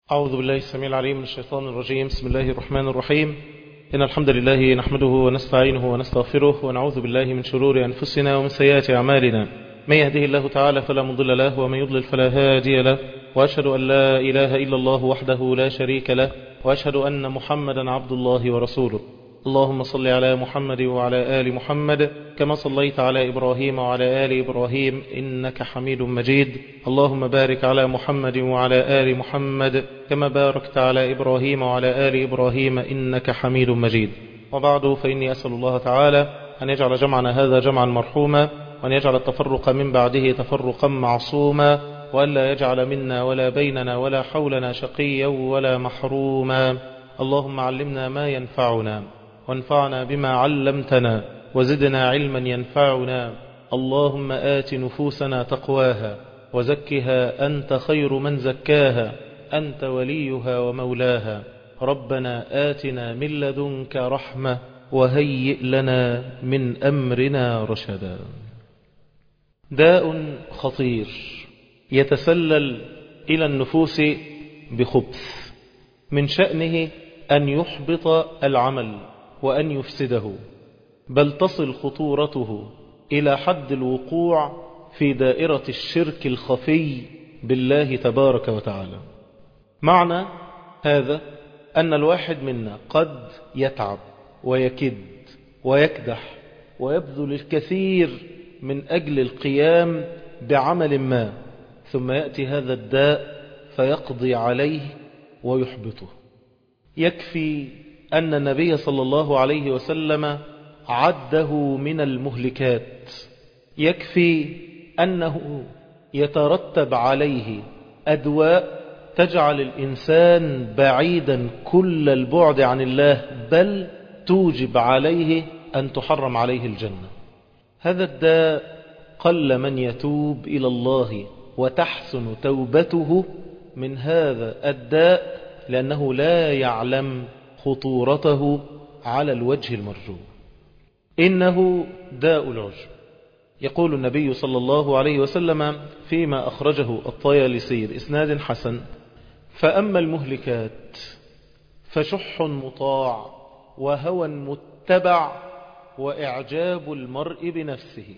أعوذ بالله السميع العليم من الشيطان الرجيم بسم الله الرحمن الرحيم إن الحمد لله نحمده ونستعينه ونستغفره ونعوذ بالله من شرور أنفسنا ومن سيئات أعمالنا من يهده الله تعالى فلا مضل له ومن يضلل فلا هادي له وأشهد أن لا إله إلا الله وحده لا شريك له وأشهد أن محمدا عبد الله ورسوله اللهم صل على محمد وعلى آل محمد كما صليت على إبراهيم وعلى آل إبراهيم إنك حميد مجيد اللهم بارك على محمد وعلى آل محمد كما باركت على إبراهيم وعلى آل إبراهيم إنك حميد مجيد وبعد فإني أسأل الله تعالى أن يجعل جمعنا هذا جمعا مرحوما وأن يجعل التفرق من بعده تفرقا معصوما وألا يجعل منا ولا بيننا ولا حولنا شقيا ولا محروما اللهم علمنا ما ينفعنا وانفعنا بما علمتنا وزدنا علما ينفعنا اللهم آت نفوسنا تقواها وزكها أنت خير من زكاها أنت وليها ومولاها ربنا آتنا من لدنك رحمة وهيئ لنا من أمرنا رشدا داء خطير يتسلل إلى النفوس بخبث من شأنه أن يحبط العمل وأن يفسده بل تصل خطورته إلى حد الوقوع في دائرة الشرك الخفي بالله تبارك وتعالى معنى هذا أن الواحد منا قد يتعب ويكد ويكدح ويبذل الكثير من أجل القيام بعمل ما ثم يأتي هذا الداء فيقضي عليه ويحبطه يكفي أن النبي صلى الله عليه وسلم عده من المهلكات يكفي أنه يترتب عليه أدواء تجعل الإنسان بعيدا كل البعد عن الله بل توجب عليه أن تحرم عليه الجنة هذا الداء قل من يتوب إلى الله وتحسن توبته من هذا الداء لأنه لا يعلم خطورته على الوجه المرجو إنه داء العجب يقول النبي صلى الله عليه وسلم فيما أخرجه الطيالسي بإسناد حسن فأما المهلكات فشح مطاع وهوى متبع وإعجاب المرء بنفسه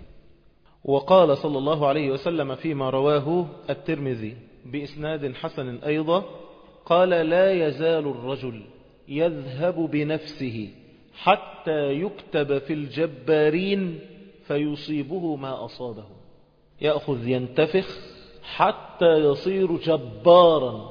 وقال صلى الله عليه وسلم فيما رواه الترمذي بإسناد حسن أيضا قال لا يزال الرجل يذهب بنفسه حتى يكتب في الجبارين فيصيبه ما أصابه يأخذ ينتفخ حتى يصير جبارا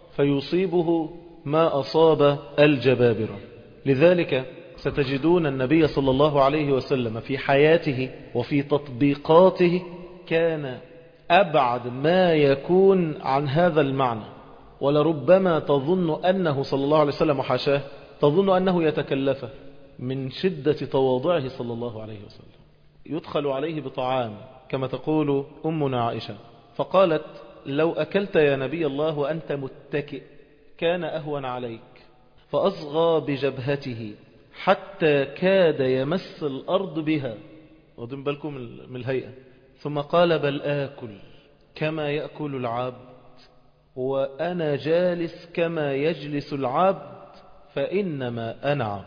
فيصيبه ما أصاب الجبابرة لذلك ستجدون النبي صلى الله عليه وسلم في حياته وفي تطبيقاته كان أبعد ما يكون عن هذا المعنى ولربما تظن أنه صلى الله عليه وسلم وحاشاه تظن أنه يتكلفه من شدة تواضعه صلى الله عليه وسلم يدخل عليه بطعام كما تقول أمنا عائشة فقالت لو أكلت يا نبي الله وأنت متكئ كان أهون عليك فأصغى بجبهته حتى كاد يمس الأرض بها واخدين بالكم من الهيئة ثم قال بل آكل كما يأكل العبد وأنا جالس كما يجلس العبد فإنما أنا عبد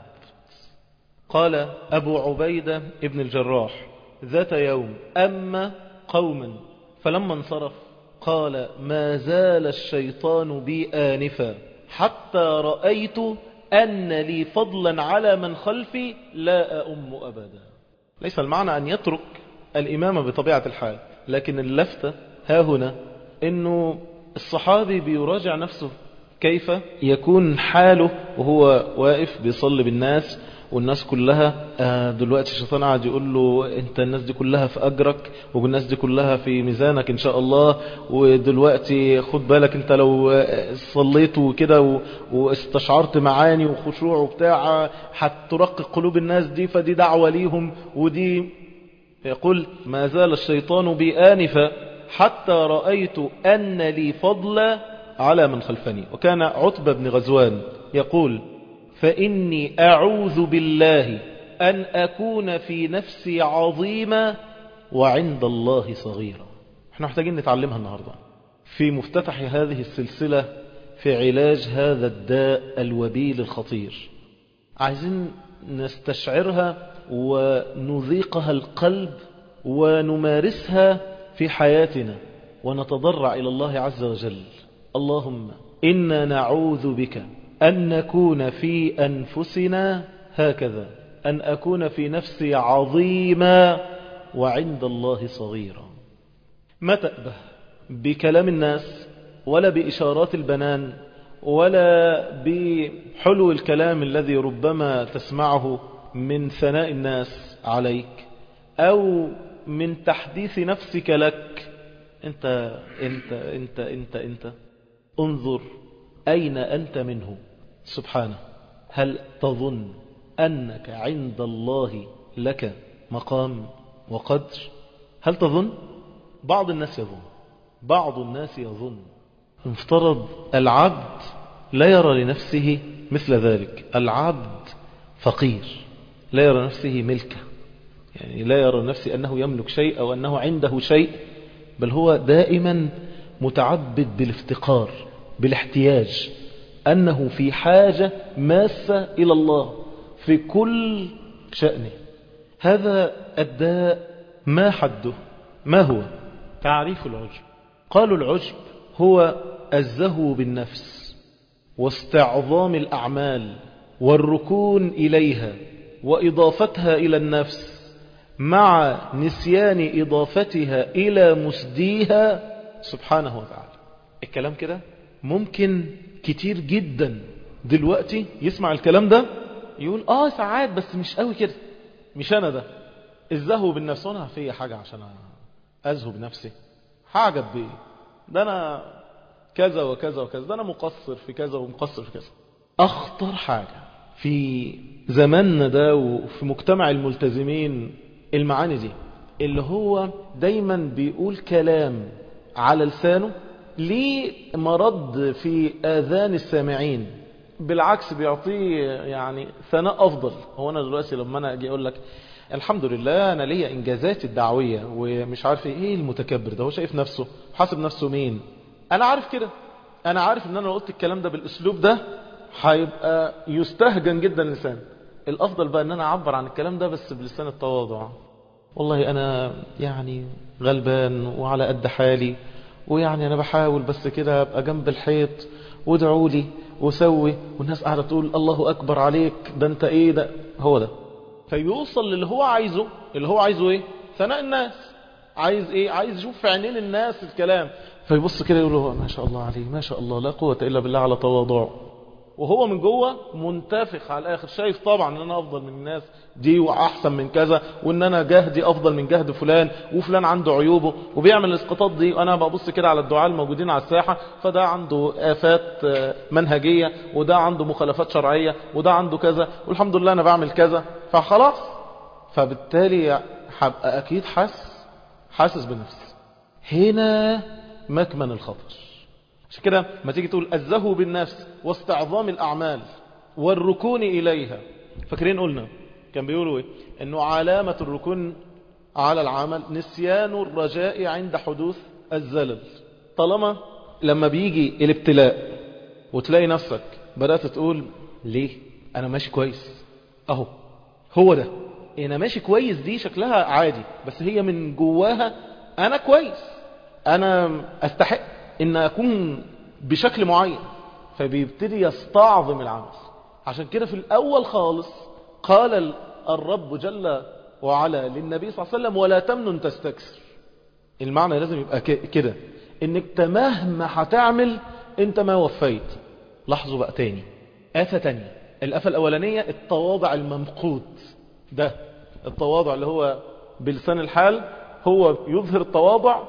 قال أبو عبيدة ابن الجراح ذات يوم أما قوما فلما انصرف قال ما زال الشيطان بي آنفا حتى رأيت أن لي فضلا على من خلفي لا أؤم أبدا ليس المعنى أن يترك الإمام بطبيعة الحال لكن اللفتة ها هنا أنه الصحابي بيراجع نفسه كيف يكون حاله وهو واقف بيصلي بالناس والناس كلها دلوقتي الشيطان قاعد يقول له انت الناس دي كلها في اجرك والناس دي كلها في ميزانك ان شاء الله ودلوقتي خد بالك انت لو صليت وكده واستشعرت معاني وخشوع وبتاع هترقق قلوب الناس دي فدي دعوة ليهم ودي يقول ما زال الشيطان بي آنفا حتى رأيت أن لي فضل على من خلفني وكان عتبة بن غزوان يقول فإني أعوذ بالله أن أكون في نفسي عظيما وعند الله صغيرا احنا محتاجين نتعلمها النهاردة في مفتتح هذه السلسلة في علاج هذا الداء الوبيل الخطير عايزين نستشعرها ونذيقها القلب ونمارسها في حياتنا ونتضرع إلى الله عز وجل اللهم إنا نعوذ بك أن نكون في أنفسنا هكذا أن أكون في نفسي عظيما وعند الله صغيرا ما تأبه بكلام الناس ولا بإشارات البنان ولا بحلو الكلام الذي ربما تسمعه من ثناء الناس عليك أو من تحديث نفسك لك انت انت انت انت انت انظر أين أنت منه سبحانه هل تظن أنك عند الله لك مقام وقدر هل تظن بعض الناس يظن بعض الناس يظن مفترض العبد لا يرى لنفسه مثل ذلك العبد فقير لا يرى نفسه ملكة يعني لا يرى نفسه أنه يملك شيء أو أنه عنده شيء بل هو دائما متعبد بالافتقار بالاحتياج أنه في حاجة ماسة إلى الله في كل شأنه هذا الداء ما حده ما هو تعريف العجب قالوا العجب هو الزهو بالنفس واستعظام الأعمال والركون إليها وإضافتها إلى النفس مع نسيان إضافتها إلى مسديها سبحانه وتعالى الكلام كده ممكن كتير جدا دلوقتي يسمع الكلام ده يقول آه ساعات بس مش قوي كده مش أنا ده الزهو بالنفس وانا في حاجة عشان أزهو بنفسي حاجة بإيه ده أنا كذا وكذا وكذا ده أنا مقصر في كذا ومقصر في كذا أخطر حاجة في زماننا ده وفي مجتمع الملتزمين المعاني دي اللي هو دايما بيقول كلام على لسانه ليه مرض في آذان السامعين بالعكس بيعطيه يعني ثناء أفضل هو أنا دلوقتي لما أنا أجي أقول لك الحمد لله أنا ليا إنجازات الدعوية ومش عارف إيه المتكبر ده هو شايف نفسه حاسب نفسه مين أنا عارف كده أنا عارف إن أنا لو قلت الكلام ده بالأسلوب ده هيبقى يستهجن جدا اللسان الأفضل بقى إن أنا أعبر عن الكلام ده بس بلسان التواضع والله أنا يعني غلبان وعلى قد حالي ويعني أنا بحاول بس كده أبقى جنب الحيط وادعوا لي وسوي والناس قاعدة تقول الله أكبر عليك ده أنت إيه ده هو ده فيوصل للي هو عايزه اللي هو عايزه إيه ثناء الناس عايز إيه عايز يشوف في عينين الناس الكلام فيبص كده يقول له ما شاء الله عليه ما شاء الله لا قوة إلا بالله على تواضعه وهو من جوه منتفخ على الاخر شايف طبعا ان انا افضل من الناس دي واحسن من كذا وان انا جهدي افضل من جهد فلان وفلان عنده عيوبه وبيعمل الاسقاطات دي وانا ببص كده على الدعاء الموجودين على الساحه فده عنده افات منهجيه وده عنده مخالفات شرعيه وده عنده كذا والحمد لله انا بعمل كذا فخلاص فبالتالي هبقى اكيد حاسس حاسس بنفسي هنا مكمن الخطر عشان كده ما تيجي تقول الزهو بالنفس واستعظام الأعمال والركون إليها فاكرين قلنا كان بيقولوا ايه انه علامة الركون على العمل نسيان الرجاء عند حدوث الزلل طالما لما بيجي الابتلاء وتلاقي نفسك بدأت تقول ليه انا ماشي كويس اهو هو ده انا ماشي كويس دي شكلها عادي بس هي من جواها انا كويس انا استحق ان اكون بشكل معين فبيبتدي يستعظم العمل عشان كده في الاول خالص قال الرب جل وعلا للنبي صلى الله عليه وسلم ولا تمنن تستكثر المعنى لازم يبقى كده انك مهما هتعمل انت ما وفيت لاحظوا بقى تاني آفة تانية الآفة الأولانية التواضع الممقوت ده التواضع اللي هو بلسان الحال هو يظهر التواضع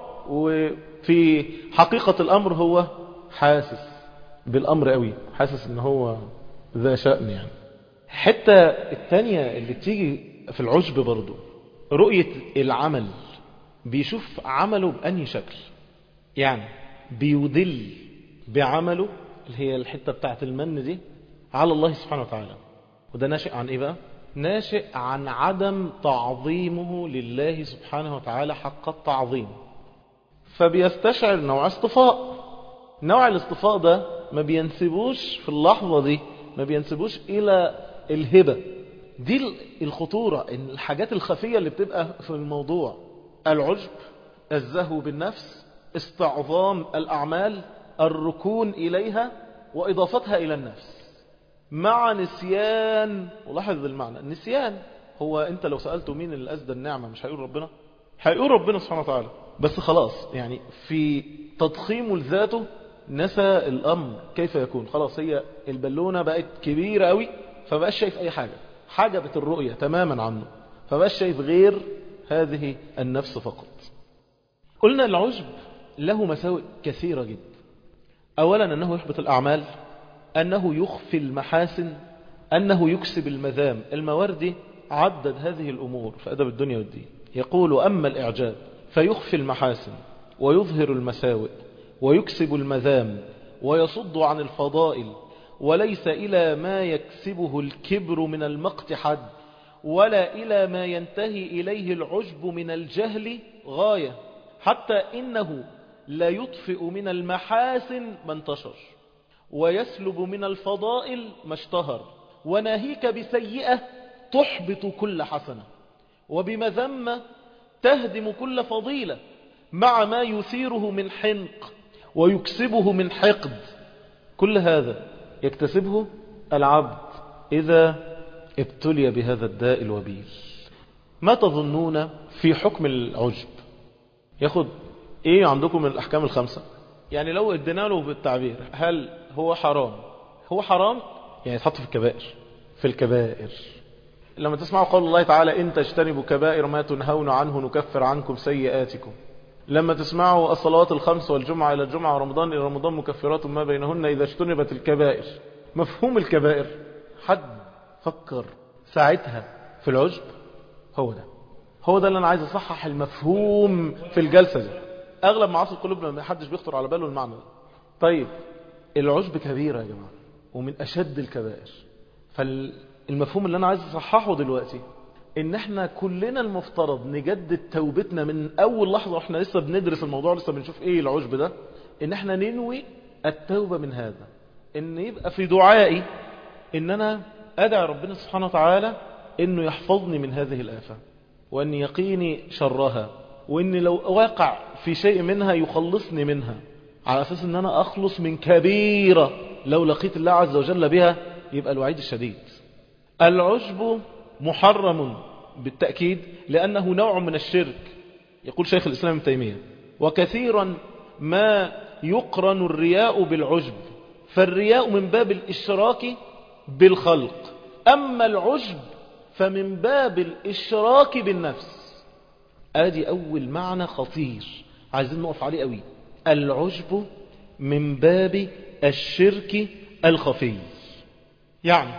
وفي حقيقة الأمر هو حاسس بالأمر قوي حاسس ان هو ذا شأن يعني حتى التانية اللي تيجي في العجب برضو رؤية العمل بيشوف عمله بأني شكل يعني بيدل بعمله اللي هي الحتة بتاعت المن دي على الله سبحانه وتعالى وده ناشئ عن ايه بقى ناشئ عن عدم تعظيمه لله سبحانه وتعالى حق التعظيم فبيستشعر نوع اصطفاء نوع الاصطفاء ده ما بينسبوش في اللحظة دي ما بينسبوش إلى الهبة دي الخطورة إن الحاجات الخفية اللي بتبقى في الموضوع العجب الزهو بالنفس استعظام الأعمال الركون إليها وإضافتها إلى النفس مع نسيان ولاحظ المعنى النسيان هو أنت لو سألته مين اللي أسدى النعمة مش هيقول ربنا هيقول ربنا سبحانه وتعالى بس خلاص يعني في تضخيمه لذاته نسى الأمر كيف يكون خلاص هي البالونة بقت كبيرة قوي فبقاش شايف أي حاجة حجبت الرؤية تماما عنه فبقاش شايف غير هذه النفس فقط قلنا العجب له مساوئ كثيرة جدا أولا أنه يحبط الأعمال أنه يخفي المحاسن أنه يكسب المذام المواردي عدد هذه الأمور في أدب الدنيا والدين يقول أما الإعجاب فيخفي المحاسن ويظهر المساوئ ويكسب المذام ويصد عن الفضائل وليس إلى ما يكسبه الكبر من المقت حد ولا إلى ما ينتهي إليه العجب من الجهل غاية حتى إنه لا يطفئ من المحاسن ما انتشر ويسلب من الفضائل ما اشتهر وناهيك بسيئة تحبط كل حسنة وبمذمة تهدم كل فضيلة مع ما يثيره من حنق ويكسبه من حقد كل هذا يكتسبه العبد إذا ابتلي بهذا الداء الوبيل ما تظنون في حكم العجب ياخد ايه عندكم من الاحكام الخمسة يعني لو ادينا له بالتعبير هل هو حرام هو حرام يعني يتحط في الكبائر في الكبائر لما تسمعوا قول الله تعالى إن تجتنبوا كبائر ما تنهون عنه نكفر عنكم سيئاتكم لما تسمعوا الصلوات الخمس والجمعة إلى الجمعة ورمضان إلى رمضان مكفرات ما بينهن إذا اجتنبت الكبائر مفهوم الكبائر حد فكر ساعتها في العجب هو ده هو ده اللي أنا عايز أصحح المفهوم في الجلسة دي أغلب معاصي القلوب ما حدش بيخطر على باله المعنى ده طيب العجب كبيرة يا جماعة ومن أشد الكبائر فالمفهوم اللي أنا عايز أصححه دلوقتي ان احنا كلنا المفترض نجدد توبتنا من اول لحظة واحنا لسه بندرس الموضوع لسه بنشوف ايه العجب ده ان احنا ننوي التوبة من هذا ان يبقى في دعائي ان انا ادعي ربنا سبحانه وتعالى انه يحفظني من هذه الآفة وان يقيني شرها وان لو واقع في شيء منها يخلصني منها على اساس ان انا اخلص من كبيرة لو لقيت الله عز وجل بها يبقى الوعيد الشديد العجب محرم بالتأكيد لأنه نوع من الشرك يقول شيخ الإسلام ابن تيمية وكثيرا ما يقرن الرياء بالعجب فالرياء من باب الإشراك بالخلق أما العجب فمن باب الإشراك بالنفس آدي أول معنى خطير عايزين نقف عليه قوي العجب من باب الشرك الخفي يعني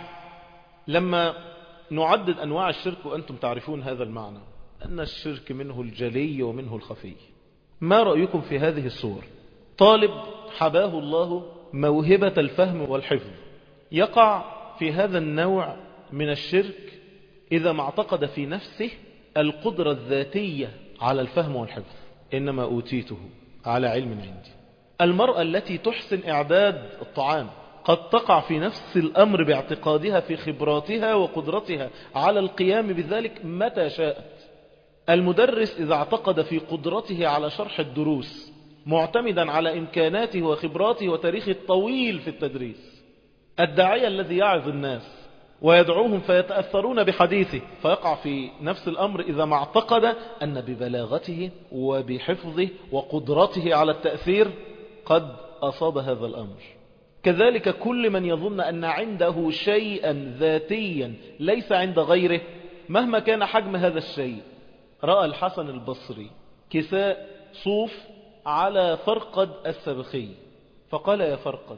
لما نعدد أنواع الشرك وأنتم تعرفون هذا المعنى أن الشرك منه الجلي ومنه الخفي ما رأيكم في هذه الصور طالب حباه الله موهبة الفهم والحفظ يقع في هذا النوع من الشرك إذا ما اعتقد في نفسه القدرة الذاتية على الفهم والحفظ إنما أوتيته على علم عندي المرأة التي تحسن إعداد الطعام قد تقع في نفس الأمر باعتقادها في خبراتها وقدرتها على القيام بذلك متى شاءت المدرس إذا اعتقد في قدرته على شرح الدروس معتمدا على إمكاناته وخبراته وتاريخه الطويل في التدريس الداعية الذي يعظ الناس ويدعوهم فيتأثرون بحديثه فيقع في نفس الأمر إذا ما اعتقد أن ببلاغته وبحفظه وقدرته على التأثير قد أصاب هذا الأمر كذلك كل من يظن أن عنده شيئا ذاتيا ليس عند غيره مهما كان حجم هذا الشيء رأى الحسن البصري كساء صوف على فرقد السبخي فقال يا فرقد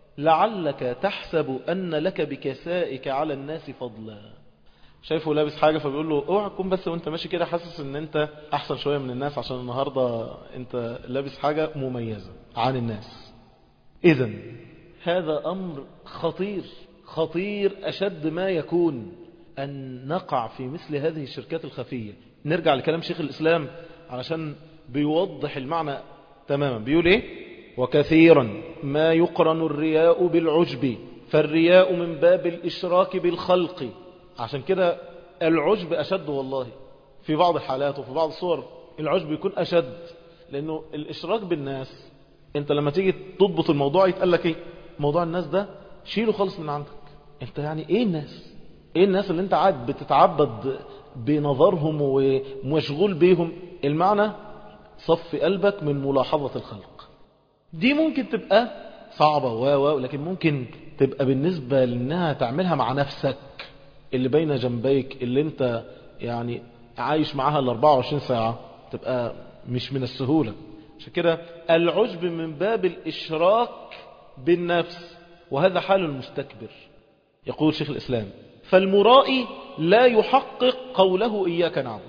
لعلك تحسب أن لك بكسائك على الناس فضلا شايفه لابس حاجة فبيقول له اوعى تكون بس وانت ماشي كده حاسس ان انت احسن شوية من الناس عشان النهاردة انت لابس حاجة مميزة عن الناس اذا هذا أمر خطير خطير أشد ما يكون أن نقع في مثل هذه الشركات الخفية نرجع لكلام شيخ الإسلام علشان بيوضح المعنى تماما بيقول إيه وكثيرا ما يقرن الرياء بالعجب فالرياء من باب الإشراك بالخلق عشان كده العجب أشد والله في بعض الحالات وفي بعض الصور العجب يكون أشد لأنه الإشراك بالناس انت لما تيجي تضبط الموضوع يتقال لك ايه موضوع الناس ده شيله خالص من عندك انت يعني ايه الناس ايه الناس اللي انت قاعد بتتعبد بنظرهم ومشغول بيهم المعنى صف قلبك من ملاحظة الخلق دي ممكن تبقى صعبة و لكن ممكن تبقى بالنسبة لانها تعملها مع نفسك اللي بين جنبيك اللي انت يعني عايش معاها ال 24 ساعة تبقى مش من السهولة عشان كده العجب من باب الإشراك بالنفس وهذا حال المستكبر يقول شيخ الإسلام فالمرائي لا يحقق قوله إياك نعبد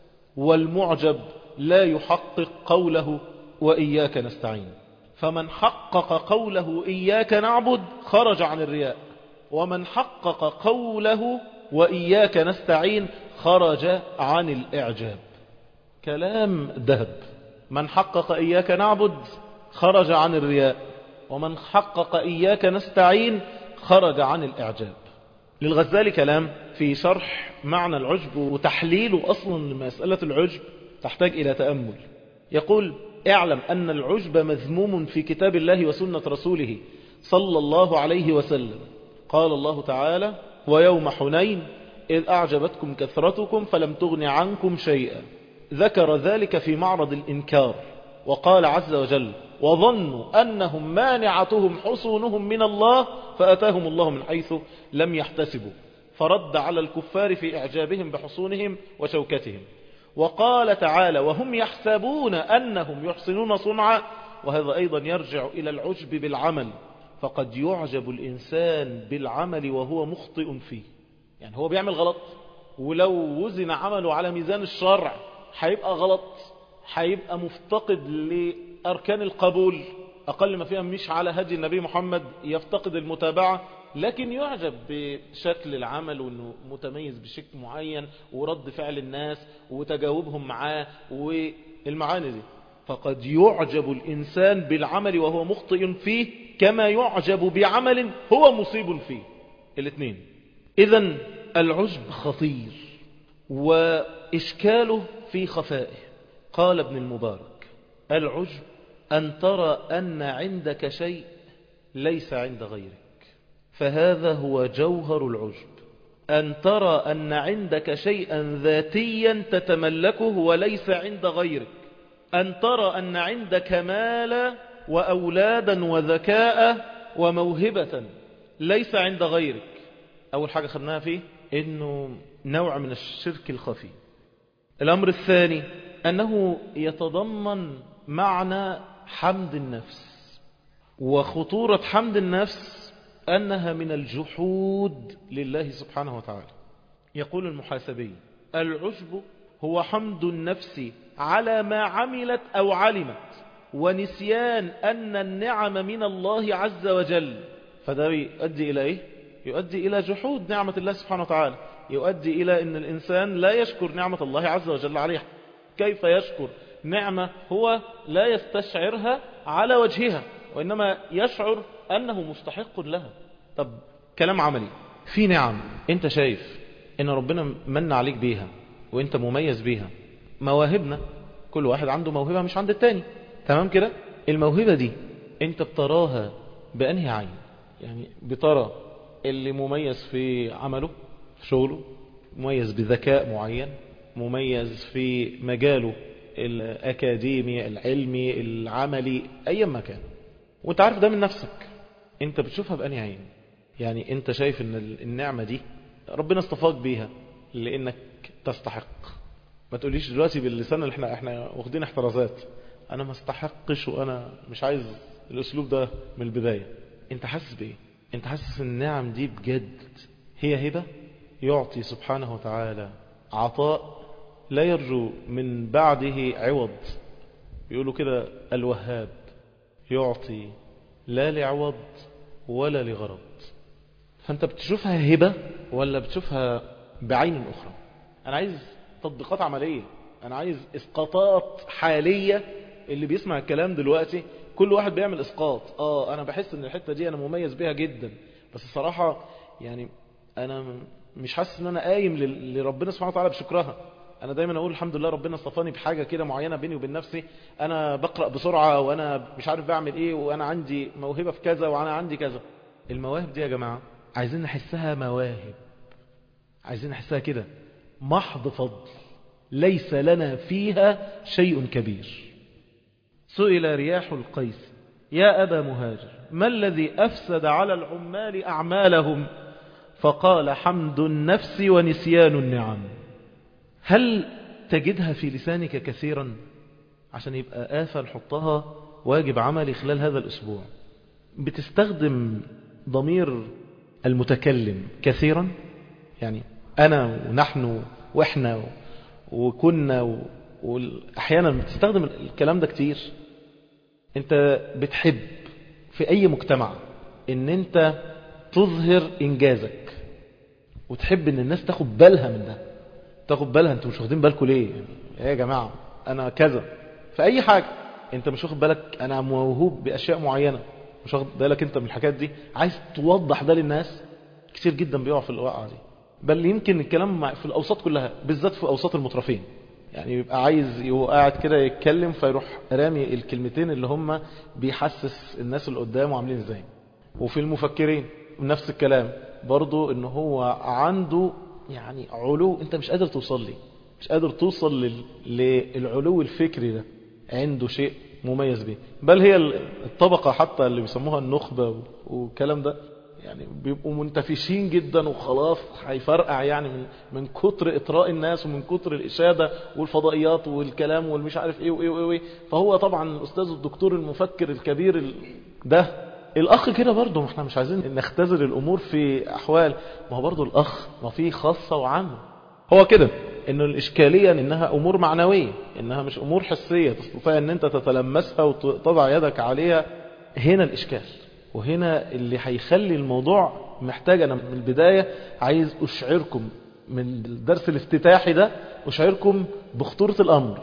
والمعجب لا يحقق قوله وإياك نستعين فمن حقق قوله إياك نعبد خرج عن الرياء ومن حقق قوله وإياك نستعين خرج عن الإعجاب كلام ذهب من حقق إياك نعبد خرج عن الرياء ومن حقق إياك نستعين خرج عن الإعجاب للغزالي كلام في شرح معنى العجب وتحليله أصلا مسألة العجب تحتاج إلى تأمل يقول اعلم أن العجب مذموم في كتاب الله وسنة رسوله صلى الله عليه وسلم قال الله تعالى ويوم حنين إذ أعجبتكم كثرتكم فلم تغن عنكم شيئا ذكر ذلك في معرض الإنكار وقال عز وجل وظنوا أنهم مانعتهم حصونهم من الله فأتاهم الله من حيث لم يحتسبوا فرد على الكفار في إعجابهم بحصونهم وشوكتهم وقال تعالى وهم يحسبون أنهم يحسنون صنعا وهذا أيضا يرجع إلى العجب بالعمل فقد يعجب الإنسان بالعمل وهو مخطئ فيه يعني هو بيعمل غلط ولو وزن عمله على ميزان الشرع هيبقى غلط هيبقى مفتقد لأركان القبول أقل ما فيها مش على هدي النبي محمد يفتقد المتابعة لكن يعجب بشكل العمل وانه متميز بشكل معين ورد فعل الناس وتجاوبهم معاه والمعاني دي فقد يعجب الإنسان بالعمل وهو مخطئ فيه كما يعجب بعمل هو مصيب فيه الاثنين إذا العجب خطير وإشكاله في خفائه قال ابن المبارك العجب أن ترى أن عندك شيء ليس عند غيرك فهذا هو جوهر العجب أن ترى أن عندك شيئا ذاتيا تتملكه وليس عند غيرك أن ترى أن عندك مالا وأولادا وذكاء وموهبة ليس عند غيرك أول حاجة خدناها فيه إنه نوع من الشرك الخفي الأمر الثاني أنه يتضمن معنى حمد النفس وخطورة حمد النفس أنها من الجحود لله سبحانه وتعالى يقول المحاسبي العجب هو حمد النفس على ما عملت أو علمت ونسيان أن النعم من الله عز وجل فده يؤدي إلى إيه؟ يؤدي إلى جحود نعمة الله سبحانه وتعالى يؤدي إلى أن الإنسان لا يشكر نعمة الله عز وجل عليها كيف يشكر نعمة هو لا يستشعرها على وجهها وإنما يشعر أنه مستحق لها طب كلام عملي في نعم أنت شايف أن ربنا من عليك بيها وأنت مميز بيها مواهبنا كل واحد عنده موهبة مش عند التاني تمام كده الموهبة دي أنت بتراها بأنهي عين يعني بترى اللي مميز في عمله في شغله مميز بذكاء معين مميز في مجاله الأكاديمي العلمي العملي أي مكان وانت عارف ده من نفسك انت بتشوفها بأني عين يعني انت شايف ان النعمة دي ربنا اصطفاك بيها لانك تستحق ما تقوليش دلوقتي باللسان اللي احنا احنا واخدين احترازات انا ما استحقش وانا مش عايز الاسلوب ده من البداية انت حاسس بايه انت حاسس ان النعم دي بجد هي هبة يعطي سبحانه وتعالى عطاء لا يرجو من بعده عوض يقولوا كده الوهاب يعطي لا لعوض ولا لغرض فانت بتشوفها هبة ولا بتشوفها بعين أخرى أنا عايز تطبيقات عملية أنا عايز إسقاطات حالية اللي بيسمع الكلام دلوقتي كل واحد بيعمل اسقاط اه انا بحس ان الحتة دي انا مميز بيها جدا بس الصراحة يعني انا مش حاسس ان انا قايم لل- لربنا سبحانه وتعالى بشكرها انا دايما اقول الحمد لله ربنا اصطفاني بحاجة كده معينة بيني وبين نفسي انا بقرأ بسرعة وانا مش عارف بعمل ايه وانا عندي موهبة في كذا وانا عندي كذا المواهب دي يا جماعة عايزين نحسها مواهب عايزين نحسها كده محض فضل ليس لنا فيها شيء كبير سئل رياح القيس يا أبا مهاجر ما الذي أفسد على العمال أعمالهم فقال حمد النفس ونسيان النعم هل تجدها في لسانك كثيرا عشان يبقى آفة نحطها واجب عملي خلال هذا الأسبوع بتستخدم ضمير المتكلم كثيرا يعني أنا ونحن وإحنا وكنا و- وأحيانا بتستخدم الكلام ده كتير أنت بتحب في أي مجتمع أن أنت تظهر إنجازك وتحب أن الناس تاخد بالها من ده تاخد بالها أنتوا مش واخدين بالكم ليه يعني إيه يا جماعة أنا كذا في أي حاجة أنت مش واخد بالك أنا موهوب بأشياء معينة مش واخد بالك أنت من الحاجات دي عايز توضح ده للناس كتير جدا بيقع في الوقعة دي بل يمكن الكلام مع- في الأوساط كلها بالذات في أوساط المترفين يعني يبقى عايز يبقى قاعد كده يتكلم فيروح رامي الكلمتين اللي هم بيحسس الناس اللي قدامه عاملين ازاي وفي المفكرين نفس الكلام برضو ان هو عنده يعني علو انت مش قادر توصل لي مش قادر توصل لل... للعلو الفكري ده عنده شيء مميز به بل هي الطبقة حتى اللي بيسموها النخبة والكلام ده يعني بيبقوا منتفشين جدا وخلاص هيفرقع يعني من من كتر اطراء الناس ومن كتر الاشاده والفضائيات والكلام والمش عارف ايه وايه وايه, وإيه. فهو طبعا الاستاذ الدكتور المفكر الكبير ال- ده الاخ كده برضه ما احنا مش عايزين نختزل الامور في احوال ما هو برضه الاخ ما في خاصه وعامه هو كده انه الاشكاليه انها امور معنويه انها مش امور حسيه تستطيع ان انت تتلمسها وتضع يدك عليها هنا الاشكال وهنا اللي هيخلي الموضوع محتاج انا من البدايه عايز اشعركم من الدرس الافتتاحي ده اشعركم بخطوره الامر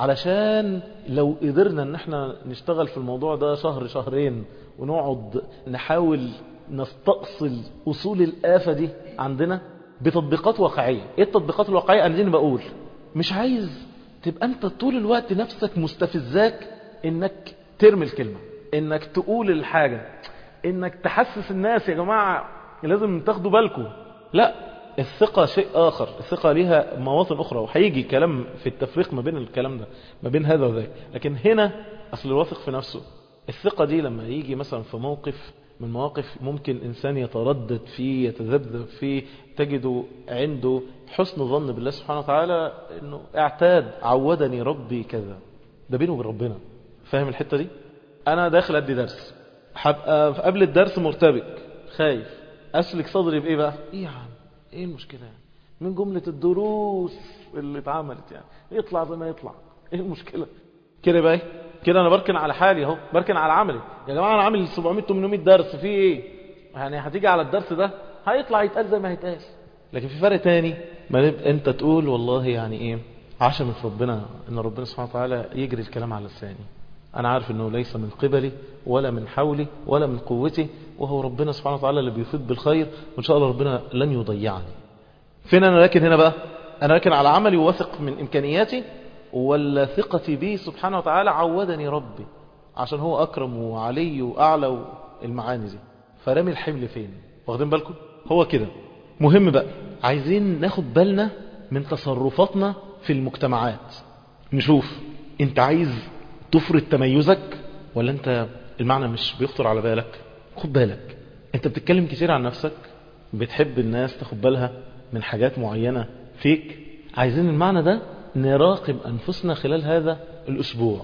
علشان لو قدرنا ان احنا نشتغل في الموضوع ده شهر شهرين ونقعد نحاول نستأصل اصول الآفة دي عندنا بتطبيقات واقعية ايه التطبيقات الواقعية انا دي بقول مش عايز تبقى انت طول الوقت نفسك مستفزاك انك ترمي الكلمة انك تقول الحاجة انك تحسس الناس يا جماعة لازم تاخدوا بالكم لا الثقة شيء آخر الثقة ليها مواطن أخرى وهيجي كلام في التفريق ما بين الكلام ده ما بين هذا وذاك لكن هنا أصل الواثق في نفسه الثقة دي لما يجي مثلا في موقف من مواقف ممكن إنسان يتردد فيه يتذبذب فيه تجده عنده حسن ظن بالله سبحانه وتعالى أنه اعتاد عودني ربي كذا ده بينه وبين ربنا فاهم الحتة دي أنا داخل أدي درس هبقى قبل الدرس مرتبك خايف أسلك صدري بإيه بقى إيه يا عم إيه المشكلة يعني من جملة الدروس اللي اتعملت يعني يطلع زي ما يطلع إيه المشكلة كده بقى إيه؟ كده أنا بركن على حالي أهو بركن على عملي يا جماعة أنا عامل 700 800 درس في إيه يعني هتيجي على الدرس ده هيطلع يتقال زي ما هيتقال لكن في فرق تاني ما نبقى انت تقول والله يعني ايه عشم في ربنا ان ربنا سبحانه وتعالى يجري الكلام على لساني انا عارف انه ليس من قبلي ولا من حولي ولا من قوتي وهو ربنا سبحانه وتعالى اللي بيفيد بالخير وان شاء الله ربنا لن يضيعني فين انا راكن هنا بقى انا راكن على عملي وواثق من امكانياتي ولا ثقتي به سبحانه وتعالى عودني ربي عشان هو اكرم وعلي واعلى المعاني دي فرامي الحمل فين واخدين بالكم هو كده مهم بقى عايزين ناخد بالنا من تصرفاتنا في المجتمعات نشوف انت عايز تفرض تميزك ولا انت المعنى مش بيخطر على بالك خد بالك انت بتتكلم كتير عن نفسك بتحب الناس تاخد بالها من حاجات معينة فيك عايزين المعنى ده نراقب أنفسنا خلال هذا الأسبوع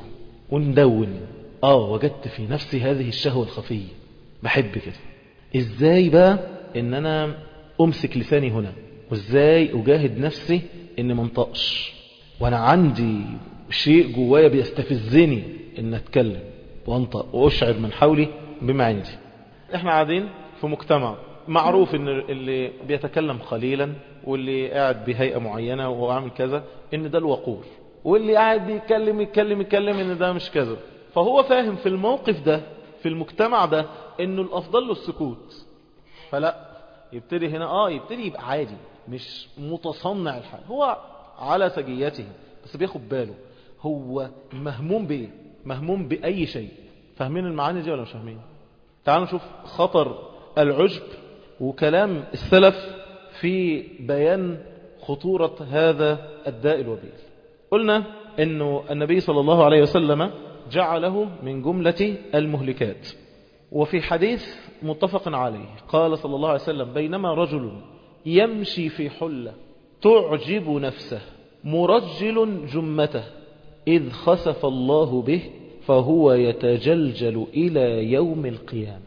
وندون آه وجدت في نفسي هذه الشهوة الخفية بحب كده إزاي بقى إن أنا أمسك لساني هنا وإزاي أجاهد نفسي إن منطقش وأنا عندي شيء جوايا بيستفزني إن أتكلم وأنطق وأشعر من حولي بما عندي إحنا قاعدين في مجتمع معروف ان اللي بيتكلم قليلا واللي قاعد بهيئة معينة وعامل كذا ان ده الوقور واللي قاعد بيتكلم يتكلم يتكلم ان ده مش كذا فهو فاهم في الموقف ده في المجتمع ده انه الافضل له السكوت فلا يبتدي هنا اه يبتدي يبقى عادي مش متصنع الحال هو على سجيته بس بياخد باله هو مهموم بايه مهموم باي شيء فاهمين المعاني دي ولا مش فاهمين تعالوا نشوف خطر العجب وكلام السلف في بيان خطورة هذا الداء الوبيل قلنا انه النبي صلى الله عليه وسلم جعله من جملة المهلكات وفي حديث متفق عليه قال صلى الله عليه وسلم بينما رجل يمشي في حلة تعجب نفسه مرجل جمته إذ خسف الله به فهو يتجلجل إلى يوم القيامة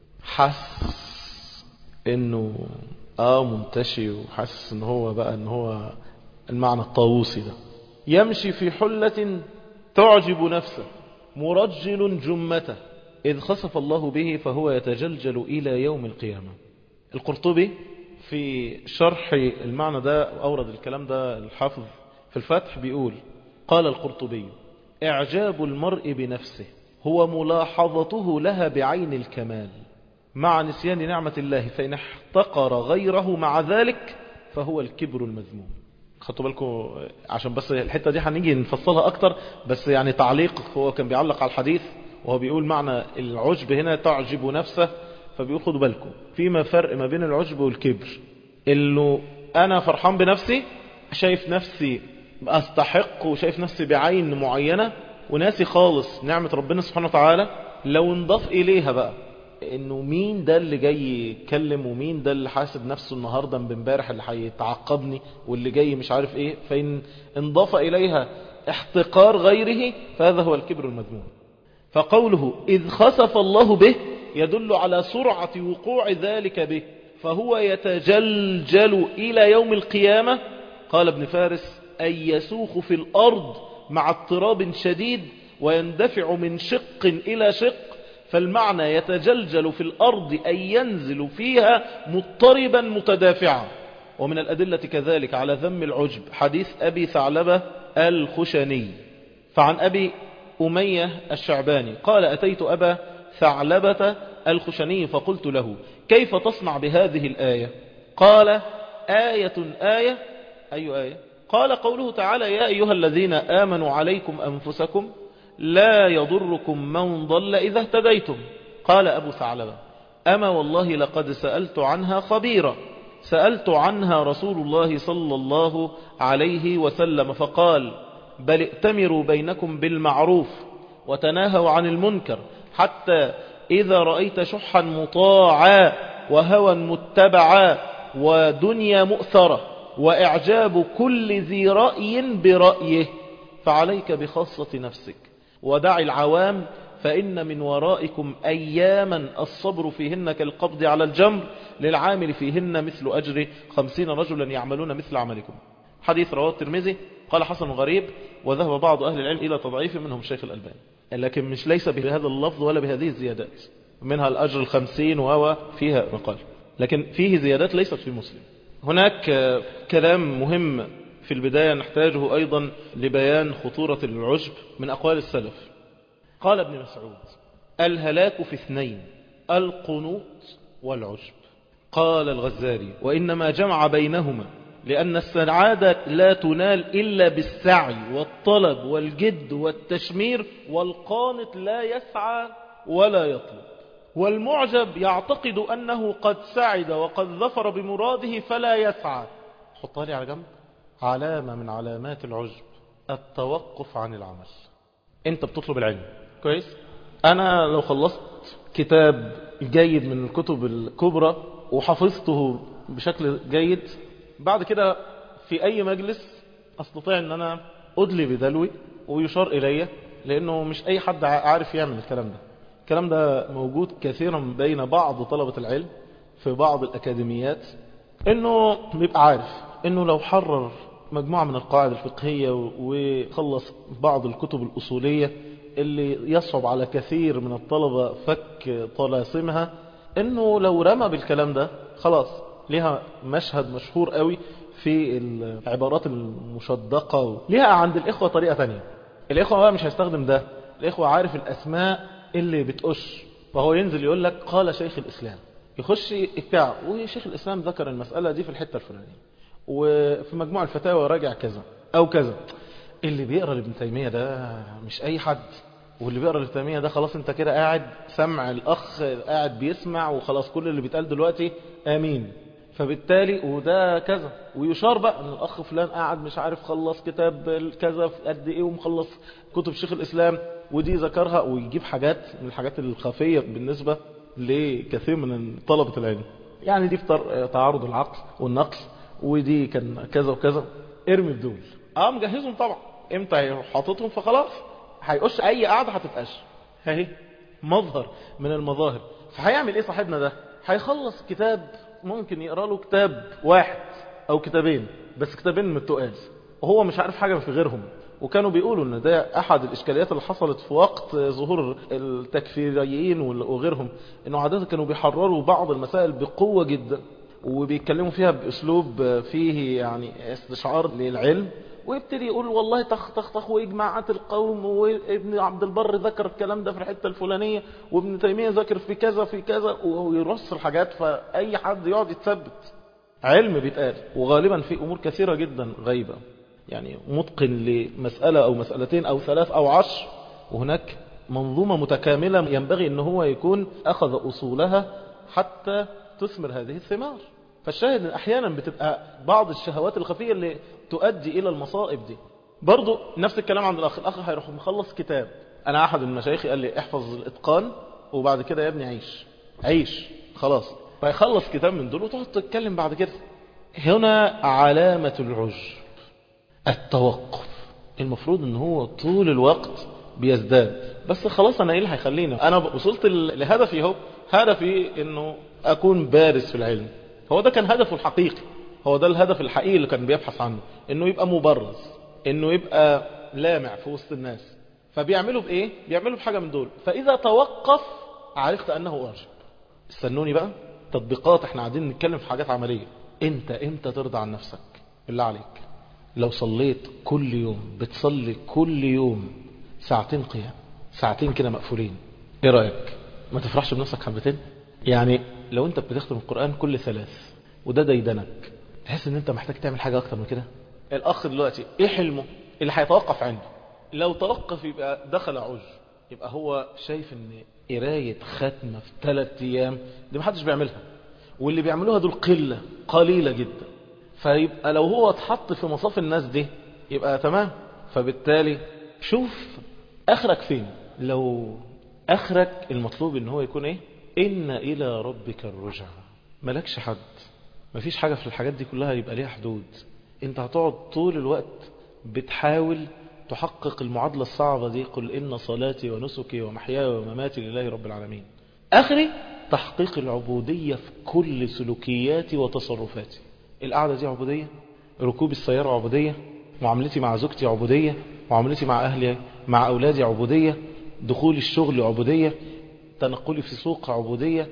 حس انه اه منتشي وحس ان هو بقى ان هو المعنى الطاووسي ده يمشي في حلة تعجب نفسه مرجل جمته إذ خسف الله به فهو يتجلجل إلى يوم القيامة القرطبي في شرح المعنى ده أورد الكلام ده الحافظ في الفتح بيقول قال القرطبي إعجاب المرء بنفسه هو ملاحظته لها بعين الكمال مع نسيان نعمة الله فإن احتقر غيره مع ذلك فهو الكبر المذموم خدتوا بالكم عشان بس الحتة دي هنيجي نفصلها أكتر بس يعني تعليق هو كان بيعلق على الحديث وهو بيقول معنى العجب هنا تعجب نفسه فبيقول خدوا بالكم فيما فرق ما بين العجب والكبر انه انا فرحان بنفسي شايف نفسي استحق وشايف نفسي بعين معينة وناسي خالص نعمة ربنا سبحانه وتعالى لو انضاف اليها بقى انه مين ده اللي جاي يتكلم ومين ده اللي حاسب نفسه النهاردة بامبارح اللي هيتعقبني واللي جاي مش عارف ايه فان انضاف اليها احتقار غيره فهذا هو الكبر المذموم فقوله إذ خسف الله به يدل على سرعة وقوع ذلك به فهو يتجلجل إلى يوم القيامة قال ابن فارس أن يسوخ في الأرض مع اضطراب شديد ويندفع من شق إلى شق فالمعنى يتجلجل في الأرض أن ينزل فيها مضطربا متدافعا ومن الأدلة كذلك على ذم العجب حديث أبي ثعلبة الخشني فعن أبي أمية الشعباني قال أتيت أبا ثعلبة الخشني فقلت له كيف تصنع بهذه الآية قال آية آية أي آية قال قوله تعالى يا أيها الذين آمنوا عليكم أنفسكم لا يضركم من ضل إذا اهتديتم قال أبو ثعلبة أما والله لقد سألت عنها خبيرا سألت عنها رسول الله صلى الله عليه وسلم فقال بل ائتمروا بينكم بالمعروف وتناهوا عن المنكر حتى إذا رأيت شحا مطاعا وهوى متبعا ودنيا مؤثرة وإعجاب كل ذي رأي برأيه فعليك بخاصة نفسك ودع العوام فإن من ورائكم أياما الصبر فيهن كالقبض على الجمر للعامل فيهن مثل أجر خمسين رجلا يعملون مثل عملكم حديث رواه الترمذي قال حسن غريب وذهب بعض أهل العلم إلى تضعيف منهم الشيخ الألباني لكن مش ليس بهذا اللفظ ولا بهذه الزيادات منها الأجر الخمسين وهو فيها مقال لكن فيه زيادات ليست في مسلم هناك كلام مهم في البداية نحتاجه أيضا لبيان خطورة العجب من أقوال السلف قال ابن مسعود الهلاك في اثنين القنوط والعجب قال الغزالي وإنما جمع بينهما لأن السعادة لا تنال إلا بالسعي والطلب والجد والتشمير والقانط لا يسعى ولا يطلب والمعجب يعتقد أنه قد سعد وقد ظفر بمراده فلا يسعى حطها لي على جنب علامة من علامات العجب التوقف عن العمل انت بتطلب العلم كويس انا لو خلصت كتاب جيد من الكتب الكبرى وحفظته بشكل جيد بعد كده في اي مجلس استطيع ان انا ادلي بدلوي ويشار الي لانه مش اي حد عارف يعمل الكلام ده الكلام ده موجود كثيرا بين بعض طلبة العلم في بعض الاكاديميات انه بيبقى عارف انه لو حرر مجموعة من القواعد الفقهية وخلص بعض الكتب الأصولية اللي يصعب على كثير من الطلبة فك طلاسمها انه لو رمى بالكلام ده خلاص ليها مشهد مشهور قوي في العبارات المشدقة ليها عند الإخوة طريقة تانية الإخوة بقى مش هيستخدم ده الإخوة عارف الأسماء اللي بتقش فهو ينزل يقول لك قال شيخ الإسلام يخش بتاع وشيخ الإسلام ذكر المسألة دي في الحتة الفلانية وفي مجموع الفتاوى راجع كذا أو كذا اللي بيقرأ لابن تيمية ده مش أي حد واللي بيقرأ لابن تيمية ده خلاص انت كده قاعد سمع الأخ قاعد بيسمع وخلاص كل اللي بيتقال دلوقتي آمين فبالتالي وده كذا ويشار بقى ان الاخ فلان قاعد مش عارف خلص كتاب كذا في قد ايه ومخلص كتب شيخ الاسلام ودي ذكرها ويجيب حاجات من الحاجات الخفيه بالنسبه لكثير من طلبه العلم يعني دي في تعارض العقل والنقل ودي كان كذا وكذا ارمي بدول اه مجهزهم طبعا امتى هيروح حاططهم فخلاص هيقش اي قعده هتتقش اهي مظهر من المظاهر فهيعمل ايه صاحبنا ده هيخلص كتاب ممكن يقرا له كتاب واحد او كتابين بس كتابين من التقال وهو مش عارف حاجه في غيرهم وكانوا بيقولوا ان ده احد الاشكاليات اللي حصلت في وقت ظهور التكفيريين وغيرهم انه عاده كانوا بيحرروا بعض المسائل بقوه جدا وبيتكلموا فيها باسلوب فيه يعني استشعار للعلم ويبتدي يقول والله تخ تخ تخ واجماعات القوم وابن عبد البر ذكر الكلام ده في الحته الفلانيه وابن تيميه ذكر في كذا في كذا ويرص الحاجات فاي حد يقعد يتثبت علم بيتقال وغالبا في امور كثيره جدا غيبه يعني متقن لمساله او مسالتين او ثلاث او عشر وهناك منظومه متكامله ينبغي ان هو يكون اخذ اصولها حتى تثمر هذه الثمار فالشاهد ان احيانا بتبقى بعض الشهوات الخفية اللي تؤدي الى المصائب دي برضو نفس الكلام عند الاخ الاخ هيروح مخلص كتاب انا احد المشايخ قال لي احفظ الاتقان وبعد كده يا ابني عيش عيش خلاص فيخلص كتاب من دول وتقعد تتكلم بعد كده هنا علامة العجب التوقف المفروض ان هو طول الوقت بيزداد بس خلاص انا ايه اللي هيخليني انا وصلت لهدفي اهو هدفي انه اكون بارز في العلم هو ده كان هدفه الحقيقي هو ده الهدف الحقيقي اللي كان بيبحث عنه انه يبقى مبرز انه يبقى لامع في وسط الناس فبيعملوا بايه بيعملوا بحاجه من دول فاذا توقف عرفت انه واجب استنوني بقى تطبيقات احنا قاعدين نتكلم في حاجات عمليه انت امتى ترضى عن نفسك بالله عليك لو صليت كل يوم بتصلي كل يوم ساعتين قيام ساعتين كده مقفولين ايه رايك ما تفرحش بنفسك حبتين يعني لو انت بتختم القرآن كل ثلاث وده ديدنك تحس ان انت محتاج تعمل حاجة اكتر من كده الاخ دلوقتي ايه حلمه اللي هيتوقف عنده لو توقف يبقى دخل عج يبقى هو شايف ان قراية ختمة في ثلاث ايام دي محدش بيعملها واللي بيعملوها دول قلة قليلة جدا فيبقى لو هو اتحط في مصاف الناس دي يبقى تمام فبالتالي شوف اخرك فين لو اخرك المطلوب ان هو يكون ايه إن إلى ربك الرجع ملكش حد مفيش حاجة في الحاجات دي كلها يبقى ليها حدود انت هتقعد طول الوقت بتحاول تحقق المعادلة الصعبة دي قل إن صلاتي ونسكي ومحياي ومماتي لله رب العالمين آخري تحقيق العبودية في كل سلوكياتي وتصرفاتي القعدة دي عبودية ركوب السيارة عبودية معاملتي مع زوجتي عبودية معاملتي مع أهلي مع أولادي عبودية دخول الشغل عبودية تنقلي في سوق عبودية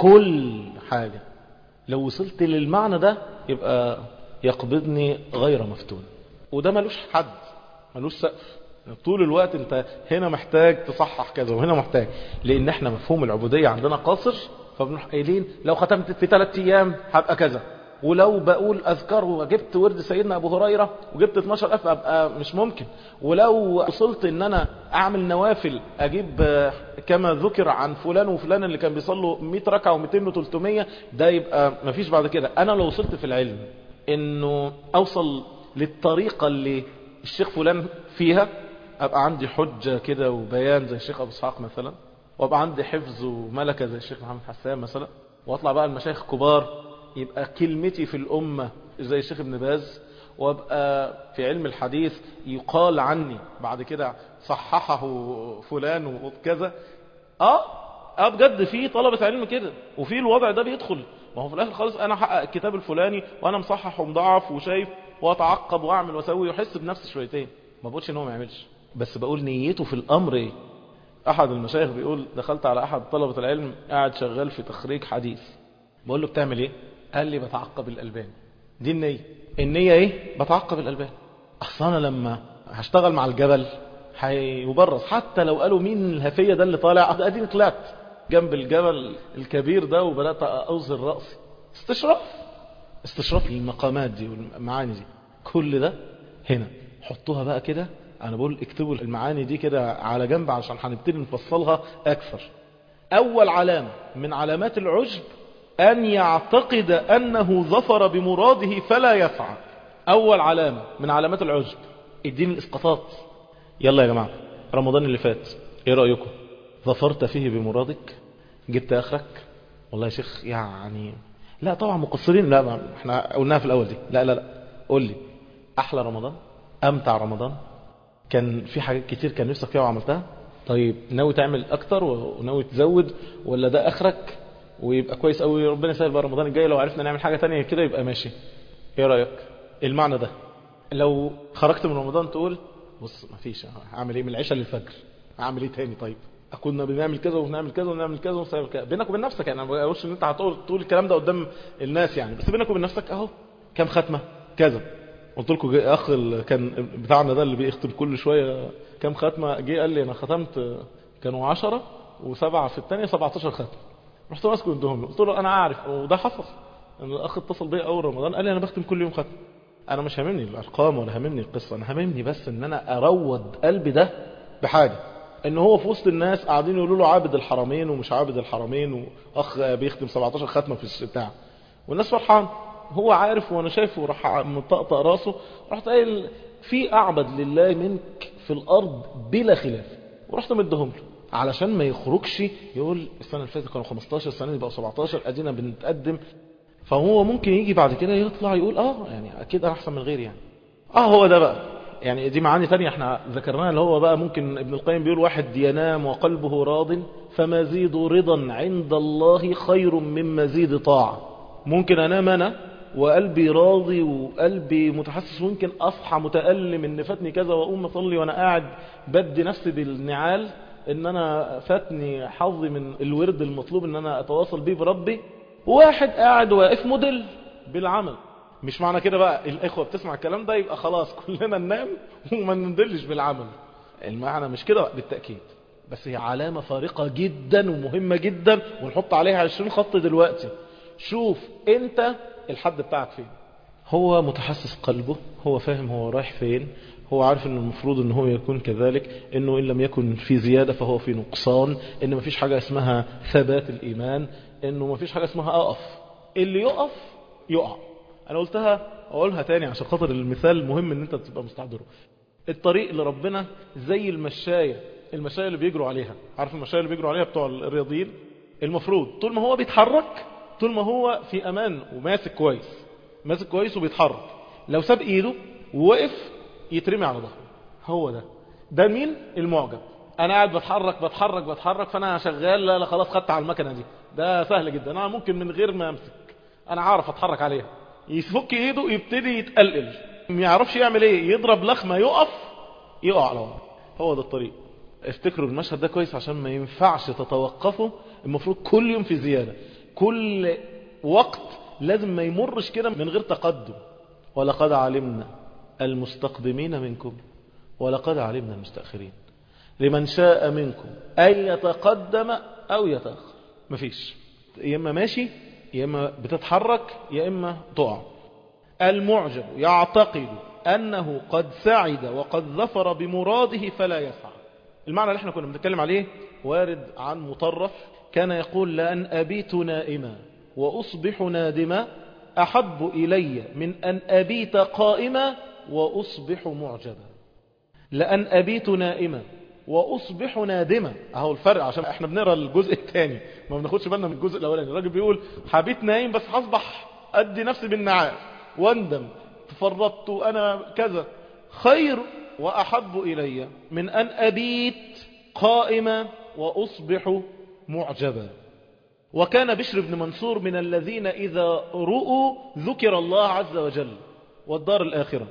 كل حاجة لو وصلت للمعنى ده يبقى يقبضني غير مفتون وده ملوش حد ملوش سقف طول الوقت انت هنا محتاج تصحح كذا وهنا محتاج لان احنا مفهوم العبودية عندنا قاصر فبنروح قايلين لو ختمت في ثلاث ايام هبقى كذا ولو بقول اذكار وجبت ورد سيدنا ابو هريرة وجبت 12 اف ابقى مش ممكن ولو وصلت ان انا اعمل نوافل اجيب كما ذكر عن فلان وفلان اللي كان بيصلوا 100 ركعة و200 و300 ده يبقى مفيش بعد كده انا لو وصلت في العلم انه اوصل للطريقة اللي الشيخ فلان فيها ابقى عندي حجة كده وبيان زي الشيخ ابو اسحاق مثلا وابقى عندي حفظ وملكة زي الشيخ محمد حسان مثلا واطلع بقى المشايخ كبار يبقى كلمتي في الأمة زي الشيخ ابن باز وابقى في علم الحديث يقال عني بعد كده صححه فلان وكذا اه اه بجد في طلبة علم كده وفي الوضع ده بيدخل ما هو في الاخر خالص انا حقق الكتاب الفلاني وانا مصحح ومضاعف وشايف واتعقب واعمل واسوي واحس بنفسي شويتين ما بقولش ان هو ما يعملش بس بقول نيته في الامر ايه احد المشايخ بيقول دخلت على احد طلبة العلم قاعد شغال في تخريج حديث بقول له بتعمل ايه قال لي بتعقب الالبان دي النية النية ايه بتعقب الالبان اصل انا لما هشتغل مع الجبل هيبرز حتى لو قالوا مين الهفية ده اللي طالع اديني طلعت جنب الجبل الكبير ده وبدأت أوزن رأسي استشراف استشراف للمقامات دي والمعاني دي كل ده هنا حطوها بقى كده انا بقول اكتبوا المعاني دي كده على جنب عشان هنبتدي نفصلها اكثر اول علامة من علامات العجب ان يعتقد انه ظفر بمراده فلا يسعى اول علامة من علامات العجب اديني الاسقاطات يلا يا جماعة رمضان اللي فات ايه رأيكم ظفرت فيه بمرادك جبت اخرك والله يا شيخ يعني لا طبعا مقصرين لا ما احنا قلناها في الاول دي لا لا لا قول لي احلى رمضان امتع رمضان كان في حاجات كتير كان نفسك فيها وعملتها طيب ناوي تعمل اكتر وناوي تزود ولا ده اخرك ويبقى كويس قوي ربنا يسهل بقى رمضان الجاي لو عرفنا نعمل حاجة تانية كده يبقى ماشي ايه رأيك المعنى ده لو خرجت من رمضان تقول بص مفيش هعمل ايه من العشاء للفجر هعمل ايه تاني طيب كنا بنعمل كذا وبنعمل كذا ونعمل كذا ونعمل كذا بينك وبين نفسك يعني ما بقولش ان انت هتقول تقول الكلام ده قدام الناس يعني بس بينك وبين نفسك اهو كام ختمه كذا قلت لكم اخ كان بتاعنا ده اللي بيختم كل شويه كام ختمه جه قال لي انا ختمت كانوا 10 وسبعه في الثانيه 17 ختمه رحت ماسكه ادهم له قلت له انا عارف وده حصل ان الاخ اتصل بيا اول رمضان قال لي انا بختم كل يوم ختمه انا مش هاممني الارقام ولا هاممني القصه انا هاممني بس ان انا اروض قلبي ده بحاجه ان هو في وسط الناس قاعدين يقولوا له عابد الحرمين ومش عابد الحرمين واخ بيختم 17 ختمه في البتاع والناس فرحان هو عارف وانا شايفه راح مطقطق راسه رحت قايل في اعبد لله منك في الارض بلا خلاف ورحت مديهم له علشان ما يخرجش يقول السنه اللي فاتت كانوا 15 السنه دي بقوا 17 ادينا بنتقدم فهو ممكن يجي بعد كده يطلع يقول اه يعني اكيد انا احسن من غيري يعني اه هو ده بقى يعني دي معاني تانية احنا ذكرناها اللي هو بقى ممكن ابن القيم بيقول واحد ينام وقلبه راض فمزيد رضا عند الله خير من مزيد طاعة ممكن انام انا وقلبي راضي وقلبي متحسس وممكن اصحى متألم ان فاتني كذا واقوم اصلي وانا قاعد بدي نفسي بالنعال ان انا فاتني حظي من الورد المطلوب ان انا اتواصل بيه بربي واحد قاعد واقف موديل بالعمل مش معنى كده بقى الاخوة بتسمع الكلام ده يبقى خلاص كلنا ننام وما ندلش بالعمل المعنى مش كده بالتأكيد بس هي علامة فارقة جدا ومهمة جدا ونحط عليها 20 خط دلوقتي شوف انت الحد بتاعك فين هو متحسس قلبه هو فاهم هو رايح فين هو عارف ان المفروض ان هو يكون كذلك انه ان لم يكن في زيادة فهو في نقصان ان مفيش حاجة اسمها ثبات الايمان انه مفيش حاجة اسمها اقف اللي يقف يقع انا قلتها اقولها تاني عشان خاطر المثال مهم ان انت تبقى مستحضره الطريق لربنا زي المشاية المشاية اللي بيجروا عليها عارف المشاية اللي بيجروا عليها بتوع الرياضيين المفروض طول ما هو بيتحرك طول ما هو في امان وماسك كويس ماسك كويس وبيتحرك لو ساب ايده ووقف يترمي على ظهره هو ده ده مين المعجب انا قاعد بتحرك بتحرك بتحرك فانا شغال لا لا خلاص خدت على المكنه دي ده سهل جدا انا ممكن من غير ما امسك انا عارف اتحرك عليها يفك ايده يبتدي يتقلقل ما يعرفش يعمل ايه يضرب لخمه يقف يقع على ورا هو ده الطريق افتكروا المشهد ده كويس عشان ما ينفعش تتوقفوا المفروض كل يوم في زيادة كل وقت لازم ما يمرش كده من غير تقدم ولقد علمنا المستقدمين منكم ولقد علمنا المستأخرين لمن شاء منكم أن يتقدم أو يتأخر مفيش يا إما ماشي يا إما بتتحرك يا إما تقع المعجب يعتقد أنه قد سعد وقد ظفر بمراده فلا يسعى المعنى اللي احنا كنا بنتكلم عليه وارد عن مطرف كان يقول لأن أبيت نائما وأصبح نادما أحب إلي من أن أبيت قائما وأصبح معجبا لأن أبيت نائما وأصبح نادما أهو الفرق عشان احنا بنقرأ الجزء الثاني ما بناخدش بالنا من الجزء الأولاني الراجل بيقول حبيت نايم بس هصبح أدي نفسي بالنعال واندم تفرطت أنا كذا خير وأحب إلي من أن أبيت قائما وأصبح معجبا وكان بشر بن منصور من الذين إذا رؤوا ذكر الله عز وجل والدار الآخرة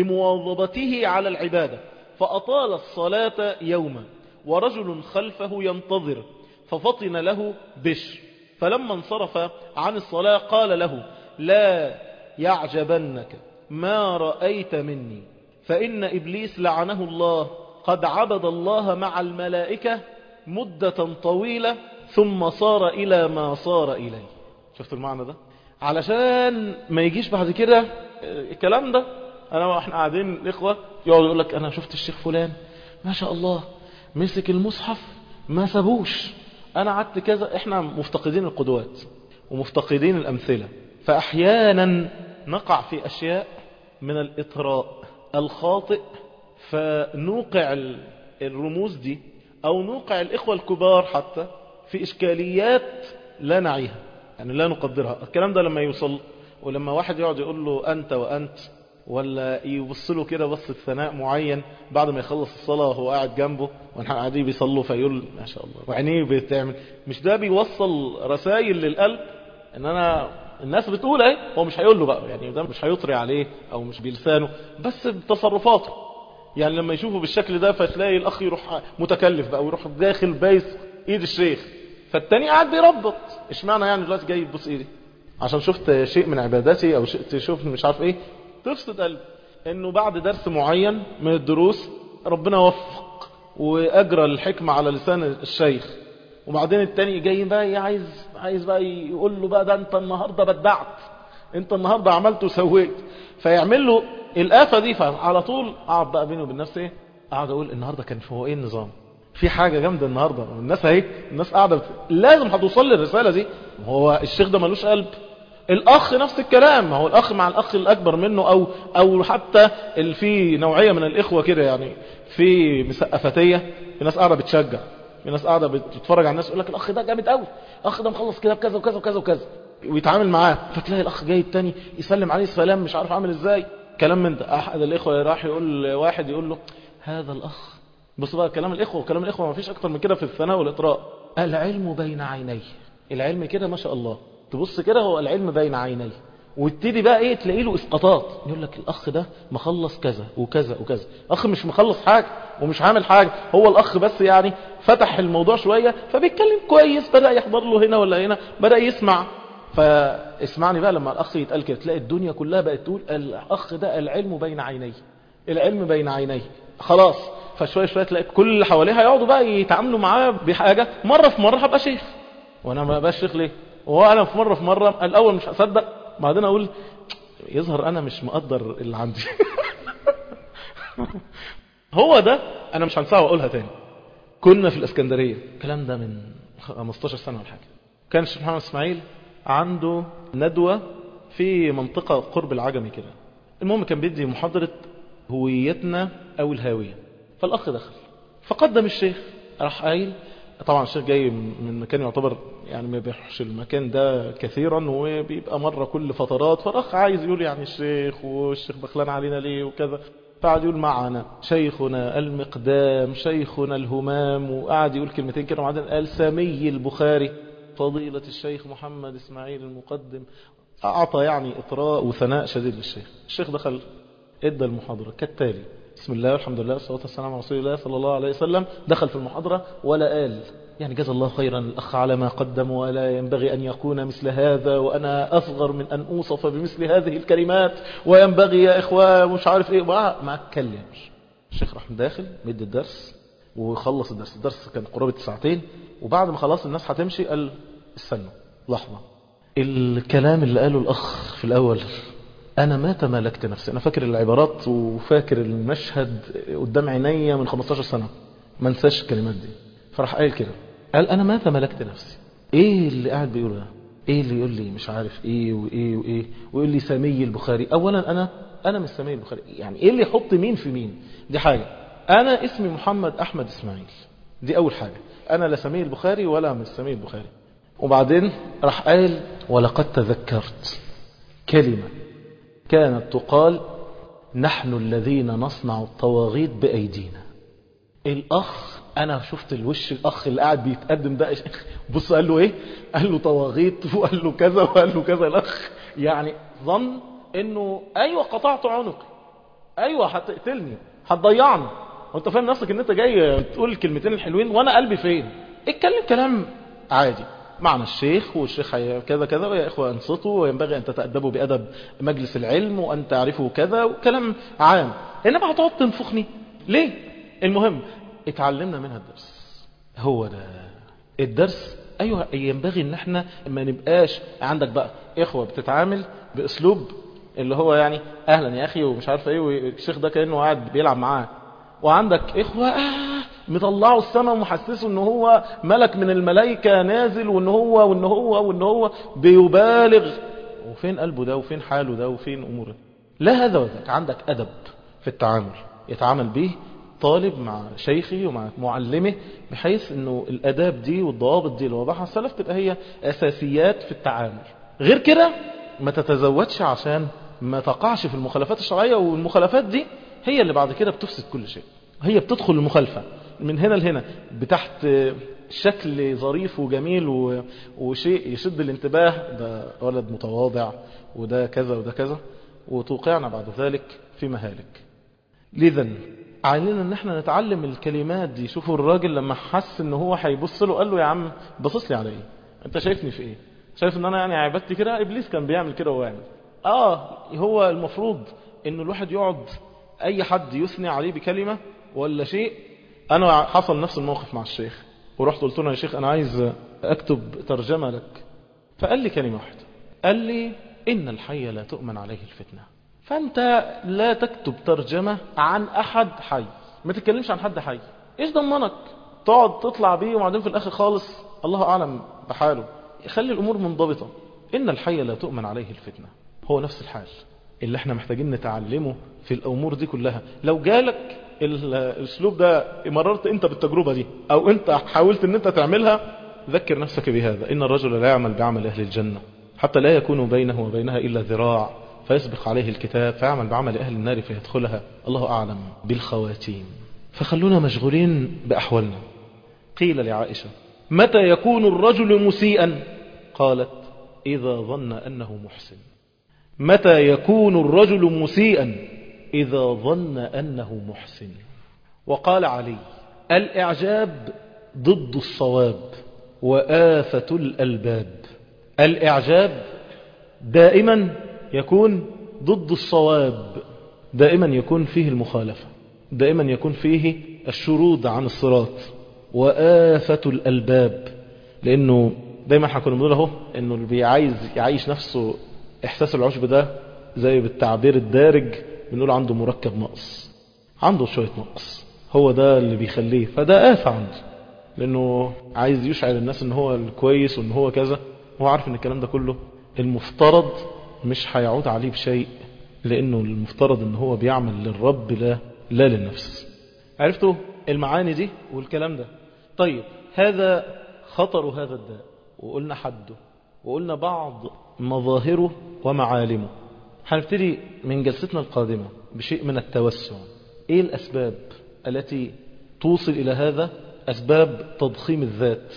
لمواظبته على العبادة فأطال الصلاة يوما ورجل خلفه ينتظر ففطن له بشر فلما انصرف عن الصلاة قال له لا يعجبنك ما رأيت مني فإن إبليس لعنه الله قد عبد الله مع الملائكة مدة طويلة ثم صار إلى ما صار إليه شفتوا المعنى ده علشان ما يجيش بعد كده الكلام ده انا واحنا قاعدين الاخوه يقعد يقول لك انا شفت الشيخ فلان ما شاء الله مسك المصحف ما سابوش انا قعدت كذا احنا مفتقدين القدوات ومفتقدين الامثله فاحيانا نقع في اشياء من الاطراء الخاطئ فنوقع الرموز دي او نوقع الاخوه الكبار حتى في اشكاليات لا نعيها يعني لا نقدرها الكلام ده لما يوصل ولما واحد يقعد يقول له أنت وأنت ولا يبص له كده بصة ثناء معين بعد ما يخلص الصلاة وهو قاعد جنبه واحنا قاعدين بيصلوا فيقول ما شاء الله وعينيه بتعمل مش ده بيوصل رسائل للقلب ان انا الناس بتقول اهي هو مش هيقول له بقى يعني ده مش هيطري عليه او مش بلسانه بس بتصرفاته يعني لما يشوفه بالشكل ده فتلاقي الاخ يروح متكلف بقى ويروح داخل بايس ايد الشيخ فالتاني قاعد بيربط اشمعنى يعني دلوقتي جاي يبص ايدي عشان شفت شيء من عبادتي او شئت شفت مش عارف ايه تفسد قلبي انه بعد درس معين من الدروس ربنا وفق واجرى الحكمة على لسان الشيخ وبعدين التاني جاي بقى عايز عايز بقى يقول له بقى ده انت النهارده بدعت انت النهارده عملت وسويت فيعمل له الآفة دي فعلى طول اقعد بقى بيني وبين نفسي اقعد اقول النهارده كان هو ايه النظام في حاجة جامدة النهاردة الناس اهي الناس قاعدة بت... لازم هتوصل لي الرسالة دي هو الشيخ ده ملوش قلب الاخ نفس الكلام ما هو الاخ مع الاخ الاكبر منه او او حتى اللي في نوعية من الاخوة كده يعني في مسقفتية في ناس قاعدة بتشجع في ناس قاعدة بتتفرج على الناس يقول لك الاخ ده جامد قوي الاخ ده مخلص كده بكذا وكذا وكذا وكذا ويتعامل معاه فتلاقي الاخ جاي التاني يسلم عليه سلام مش عارف عامل ازاي كلام من ده احد الاخوة راح يقول لواحد يقول له هذا الاخ بص بقى كلام الإخوة وكلام الإخوة ما فيش أكتر من كده في الثناء والإطراء العلم بين عينيه العلم كده ما شاء الله تبص كده هو العلم بين عينيه وتبتدي بقى ايه تلاقي له اسقاطات يقول لك الاخ ده مخلص كذا وكذا وكذا اخ مش مخلص حاجه ومش عامل حاجه هو الاخ بس يعني فتح الموضوع شويه فبيتكلم كويس بدا يحضر له هنا ولا هنا بدا يسمع فاسمعني بقى لما الاخ يتقال كده تلاقي الدنيا كلها بقت تقول الاخ ده العلم بين عينيه العلم بين عينيه خلاص فشوية شوية تلاقي كل اللي حواليها يقعدوا بقى يتعاملوا معاه بحاجة مرة في مرة هبقى شيخ وانا ما بقاش شيخ ليه وانا في مرة في مرة الاول مش هصدق بعدين اقول يظهر انا مش مقدر اللي عندي هو ده انا مش هنساه واقولها تاني كنا في الاسكندرية الكلام ده من 15 سنة ولا حاجة كان الشيخ محمد اسماعيل عنده ندوة في منطقة قرب العجمي كده المهم كان بيدي محاضرة هويتنا او الهاوية فالأخ دخل فقدم الشيخ راح قايل طبعا الشيخ جاي من مكان يعتبر يعني ما بيروحش المكان ده كثيرا وبيبقى مرة كل فترات فالأخ عايز يقول يعني الشيخ والشيخ بخلان علينا ليه وكذا فقعد يقول معنا شيخنا المقدام شيخنا الهمام وقعد يقول كلمتين كده وبعدين قال سامي البخاري فضيلة الشيخ محمد اسماعيل المقدم أعطى يعني إطراء وثناء شديد للشيخ الشيخ دخل ادى المحاضرة كالتالي بسم الله والحمد لله والصلاة والسلام على رسول الله صلى الله عليه وسلم دخل في المحاضرة ولا قال يعني جزا الله خيرا الأخ على ما قدم ولا ينبغي أن يكون مثل هذا وأنا أصغر من أن أوصف بمثل هذه الكلمات وينبغي يا إخوة مش عارف إيه ما اتكلمش الشيخ راح داخل مد الدرس وخلص الدرس الدرس كان قرابة ساعتين وبعد ما خلاص الناس هتمشي قال استنوا لحظة الكلام اللي قاله الأخ في الأول أنا ما تمالكت نفسي أنا فاكر العبارات وفاكر المشهد قدام عينيا من 15 سنة ما انساش الكلمات دي فراح قايل كده قال أنا ما تمالكت نفسي إيه اللي قاعد بيقوله ده إيه اللي يقول لي مش عارف إيه وإيه وإيه ويقول لي سامي البخاري أولا أنا أنا مش سامي البخاري يعني إيه اللي يحط مين في مين دي حاجة أنا اسمي محمد أحمد إسماعيل دي أول حاجة أنا لا سامي البخاري ولا مش سامي البخاري وبعدين راح قال ولقد تذكرت كلمة كانت تقال نحن الذين نصنع الطواغيت بأيدينا الأخ أنا شفت الوش الأخ اللي قاعد بيتقدم ده بص قال له إيه قال له طواغيت وقال له كذا وقال له كذا الأخ يعني ظن إنه أيوة قطعت عنقي أيوة هتقتلني هتضيعني وانت فاهم نفسك ان انت جاي تقول الكلمتين الحلوين وانا قلبي فين اتكلم كلام عادي معنى الشيخ والشيخ كذا كذا ويا إخوة أنصتوا وينبغي أن تتأدبوا بأدب مجلس العلم وأن تعرفوا كذا وكلام عام إنما هتقعد تنفخني ليه المهم اتعلمنا منها الدرس هو ده الدرس ايوه ينبغي ان احنا ما نبقاش عندك بقى اخوة بتتعامل باسلوب اللي هو يعني اهلا يا اخي ومش عارف ايه والشيخ ده كانه قاعد بيلعب معاه وعندك اخوة آه مطلعوا السماء ومحسسوا ان هو ملك من الملائكة نازل وان هو وان هو وان هو بيبالغ وفين قلبه ده وفين حاله ده وفين اموره لا هذا وذاك عندك ادب في التعامل يتعامل به طالب مع شيخه ومع معلمه بحيث انه الاداب دي والضوابط دي اللي وضعها السلف تبقى هي اساسيات في التعامل غير كده ما تتزودش عشان ما تقعش في المخالفات الشرعية والمخالفات دي هي اللي بعد كده بتفسد كل شيء هي بتدخل المخالفة من هنا لهنا بتحت شكل ظريف وجميل وشيء يشد الانتباه ده ولد متواضع وده كذا وده كذا وتوقعنا بعد ذلك في مهالك لذا علينا ان احنا نتعلم الكلمات دي شوفوا الراجل لما حس ان هو هيبص له قال له يا عم بصص لي على ايه انت شايفني في ايه شايف ان انا يعني عبادتي كده ابليس كان بيعمل كده وهو يعمل اه هو المفروض ان الواحد يقعد اي حد يثني عليه بكلمة ولا شيء انا حصل نفس الموقف مع الشيخ ورحت قلت له يا شيخ انا عايز اكتب ترجمة لك فقال لي كلمة واحدة قال لي ان الحي لا تؤمن عليه الفتنة فانت لا تكتب ترجمة عن احد حي ما تتكلمش عن حد حي ايش ضمنك تقعد تطلع بيه وبعدين في الاخر خالص الله اعلم بحاله خلي الامور منضبطة ان الحي لا تؤمن عليه الفتنة هو نفس الحال اللي احنا محتاجين نتعلمه في الامور دي كلها لو جالك الاسلوب ده مررت انت بالتجربة دي او انت حاولت ان انت تعملها ذكر نفسك بهذا ان الرجل لا يعمل بعمل اهل الجنة حتى لا يكون بينه وبينها الا ذراع فيسبق عليه الكتاب فيعمل بعمل اهل النار فيدخلها الله اعلم بالخواتيم فخلونا مشغولين باحوالنا قيل لعائشة متى يكون الرجل مسيئا قالت اذا ظن انه محسن متى يكون الرجل مسيئا إذا ظن أنه محسن وقال علي الإعجاب ضد الصواب وآفة الألباب الإعجاب دائما يكون ضد الصواب دائما يكون فيه المخالفة دائما يكون فيه الشرود عن الصراط وآفة الألباب لأنه دايما احنا كنا بنقول اهو انه اللي بيعايز يعيش نفسه احساس العشب ده زي بالتعبير الدارج بنقول عنده مركب نقص عنده شوية نقص هو ده اللي بيخليه فده آفة عنده لانه عايز يشعر الناس ان هو الكويس وان هو كذا هو عارف ان الكلام ده كله المفترض مش هيعود عليه بشيء لانه المفترض ان هو بيعمل للرب لا لا للنفس عرفتوا المعاني دي والكلام ده طيب هذا خطر هذا الداء وقلنا حده وقلنا بعض مظاهره ومعالمه هنبتدي من جلستنا القادمة بشيء من التوسع ايه الاسباب التي توصل الى هذا اسباب تضخيم الذات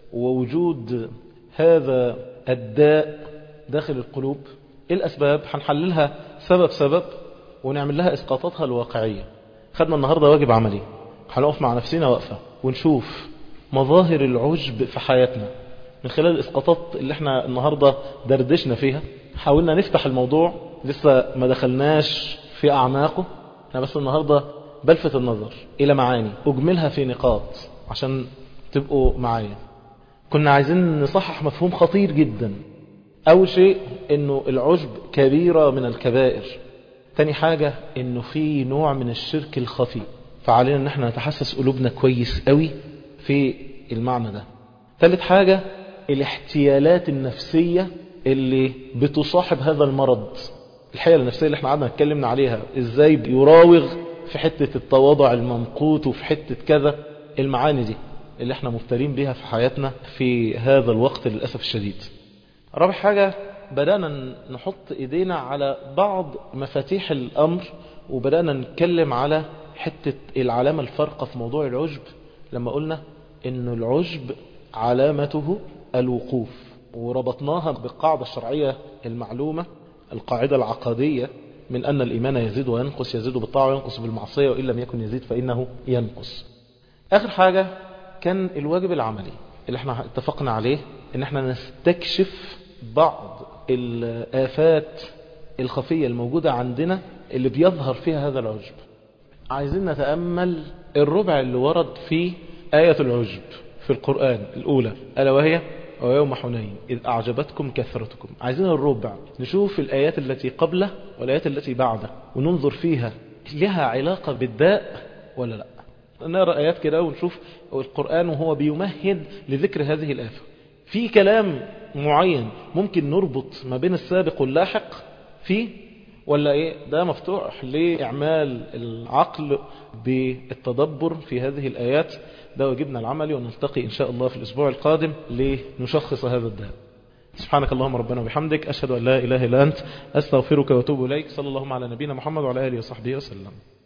ووجود هذا الداء داخل القلوب ايه الاسباب هنحللها سبب سبب ونعمل لها اسقاطاتها الواقعية خدنا النهاردة واجب عملي هنقف مع نفسنا وقفة ونشوف مظاهر العجب في حياتنا من خلال الاسقاطات اللي احنا النهاردة دردشنا فيها حاولنا نفتح الموضوع لسه ما دخلناش في اعماقه احنا بس النهاردة بلفت النظر الى معاني اجملها في نقاط عشان تبقوا معايا كنا عايزين نصحح مفهوم خطير جدا اول شيء انه العجب كبيرة من الكبائر تاني حاجة انه في نوع من الشرك الخفي فعلينا ان احنا نتحسس قلوبنا كويس قوي في المعنى ده ثالث حاجة الاحتيالات النفسية اللي بتصاحب هذا المرض الحيلة النفسية اللي احنا قعدنا اتكلمنا عليها ازاي بيراوغ في حتة التواضع الممقوت وفي حتة كذا المعاني دي اللي احنا مبتلين بها في حياتنا في هذا الوقت للأسف الشديد رابع حاجة بدأنا نحط ايدينا على بعض مفاتيح الامر وبدأنا نتكلم على حتة العلامة الفارقة في موضوع العجب لما قلنا ان العجب علامته الوقوف وربطناها بالقاعدة الشرعية المعلومة القاعدة العقدية من أن الإيمان يزيد وينقص يزيد بالطاعة وينقص بالمعصية وإن لم يكن يزيد فإنه ينقص آخر حاجة كان الواجب العملي اللي احنا اتفقنا عليه ان احنا نستكشف بعض الآفات الخفية الموجودة عندنا اللي بيظهر فيها هذا العجب عايزين نتأمل الربع اللي ورد فيه آية العجب في القرآن الأولى ألا وهي ويوم حنين إذ أعجبتكم كثرتكم عايزين الربع نشوف الآيات التي قبله والآيات التي بعده وننظر فيها لها علاقة بالداء ولا لا نرى آيات كده ونشوف القرآن وهو بيمهد لذكر هذه الآفة في كلام معين ممكن نربط ما بين السابق واللاحق فيه ولا ايه ده مفتوح لإعمال العقل بالتدبر في هذه الآيات ده واجبنا العملي ونلتقي إن شاء الله في الأسبوع القادم لنشخص هذا الداء سبحانك اللهم ربنا وبحمدك أشهد أن لا إله إلا أنت أستغفرك وأتوب إليك صلى الله على نبينا محمد وعلى آله وصحبه وسلم